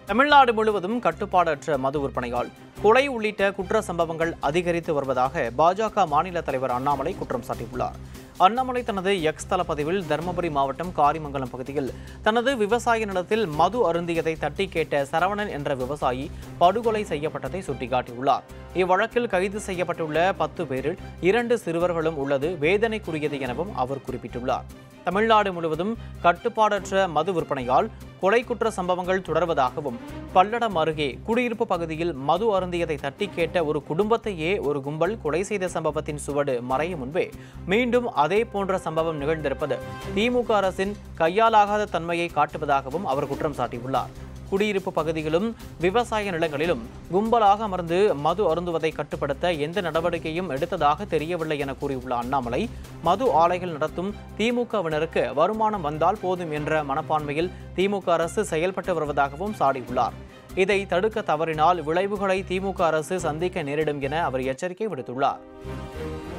தமிழ்நாடு முழுவதும் கட்டுப்பாடற்ற மது விற்பனையால் கொலை உள்ளிட்ட குற்ற சம்பவங்கள் அதிகரித்து வருவதாக பாஜக மாநில தலைவர் அண்ணாமலை குற்றம் சாட்டியுள்ளார் அண்ணாமலை தனது எக்ஸ் தள பதிவில் தருமபுரி மாவட்டம் காரிமங்கலம் பகுதியில் தனது விவசாய நிலத்தில் மது அருந்தியதை தட்டி கேட்ட சரவணன் என்ற விவசாயி படுகொலை செய்யப்பட்டதை சுட்டிக்காட்டியுள்ளார் இவ்வழக்கில் கைது செய்யப்பட்டுள்ள பத்து பேரில் இரண்டு சிறுவர்களும் உள்ளது வேதனைக்குரியது எனவும் அவர் குறிப்பிட்டுள்ளார் தமிழ்நாடு முழுவதும் கட்டுப்பாடற்ற மது விற்பனையால் கொலை குற்ற சம்பவங்கள் தொடர்வதாகவும் பல்லடம் அருகே குடியிருப்பு பகுதியில் மது அருந்தியதை தட்டி கேட்ட ஒரு குடும்பத்தையே ஒரு கும்பல் கொலை செய்த சம்பவத்தின் சுவடு மறையும் முன்பே மீண்டும் அதே போன்ற சம்பவம் நிகழ்ந்திருப்பது திமுக அரசின் கையாலாகாத தன்மையை காட்டுவதாகவும் அவர் குற்றம் சாட்டியுள்ளார் குடியிருப்பு பகுதிகளிலும் விவசாய நிலங்களிலும் கும்பலாக அமர்ந்து மது அருந்துவதை கட்டுப்படுத்த எந்த நடவடிக்கையும் எடுத்ததாக தெரியவில்லை என கூறியுள்ள அண்ணாமலை மது ஆலைகள் நடத்தும் திமுகவினருக்கு வருமானம் வந்தால் போதும் என்ற மனப்பான்மையில் திமுக அரசு செயல்பட்டு வருவதாகவும் சாடியுள்ளார் இதை தடுக்க தவறினால் விளைவுகளை திமுக அரசு சந்திக்க நேரிடும் என அவர் எச்சரிக்கை விடுத்துள்ளார்